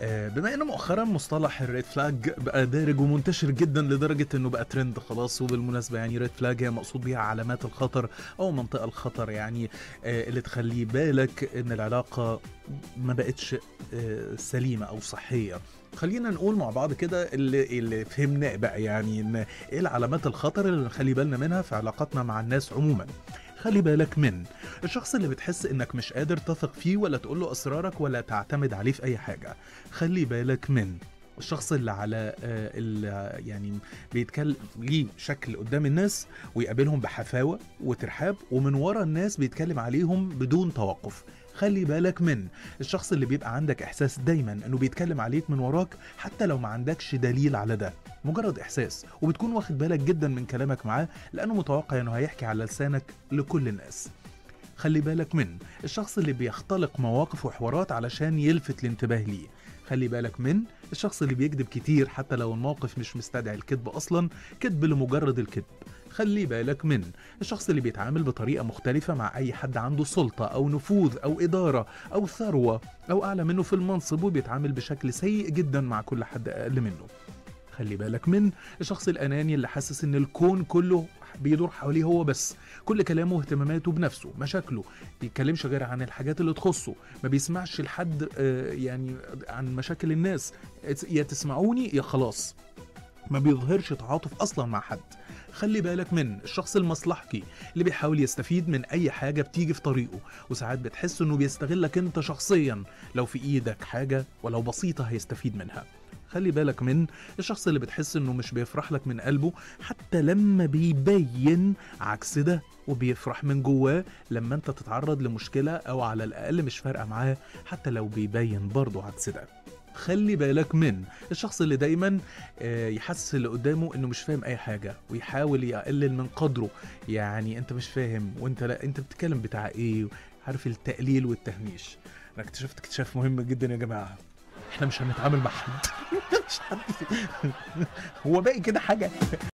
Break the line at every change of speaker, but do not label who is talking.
آه، بما ان مؤخرا مصطلح الريد فلاج بقى دارج ومنتشر جدا لدرجه انه بقى ترند خلاص وبالمناسبه يعني ريد فلاج هي مقصود بيها علامات الخطر او منطقه الخطر يعني آه، اللي تخلي بالك ان العلاقه ما بقتش آه، سليمه او صحيه خلينا نقول مع بعض كده اللي اللي فهمناه بقى يعني ان ايه العلامات الخطر اللي نخلي بالنا منها في علاقاتنا مع الناس عموما خلي بالك من الشخص اللي بتحس انك مش قادر تثق فيه ولا تقول له اسرارك ولا تعتمد عليه في اي حاجه خلي بالك من الشخص اللي على آه، اللي يعني بيتكلم ليه شكل قدام الناس ويقابلهم بحفاوه وترحاب ومن ورا الناس بيتكلم عليهم بدون توقف خلي بالك من الشخص اللي بيبقى عندك احساس دايما انه بيتكلم عليك من وراك حتى لو ما عندكش دليل على ده مجرد احساس وبتكون واخد بالك جدا من كلامك معاه لانه متوقع انه هيحكي على لسانك لكل الناس خلي بالك من الشخص اللي بيختلق مواقف وحوارات علشان يلفت الانتباه ليه خلي بالك من الشخص اللي بيكذب كتير حتى لو الموقف مش مستدعي الكذب اصلا كذب لمجرد الكذب خلي بالك من الشخص اللي بيتعامل بطريقة مختلفة مع أي حد عنده سلطة أو نفوذ أو إدارة أو ثروة أو أعلى منه في المنصب وبيتعامل بشكل سيء جدا مع كل حد أقل منه خلي بالك من الشخص الأناني اللي حاسس إن الكون كله بيدور حواليه هو بس كل كلامه واهتماماته بنفسه مشاكله بيتكلمش غير عن الحاجات اللي تخصه ما بيسمعش لحد آه، يعني عن مشاكل الناس يا تسمعوني يا خلاص ما بيظهرش تعاطف اصلا مع حد خلي بالك من الشخص المصلحجي اللي بيحاول يستفيد من اي حاجه بتيجي في طريقه وساعات بتحس انه بيستغلك انت شخصيا لو في ايدك حاجه ولو بسيطه هيستفيد منها خلي بالك من الشخص اللي بتحس انه مش بيفرح لك من قلبه حتى لما بيبين عكس ده وبيفرح من جواه لما انت تتعرض لمشكله او على الاقل مش فارقه معاه حتى لو بيبين برضه عكس ده خلي بالك من الشخص اللي دايما آه، يحسس اللي قدامه انه مش فاهم اي حاجه ويحاول يقلل من قدره يعني انت مش فاهم وانت لا انت بتتكلم بتاع ايه عارف التقليل والتهميش انا اكتشفت اكتشاف مهم جدا يا جماعه احنا مش هنتعامل مع حد مش حد هو باقي كده حاجه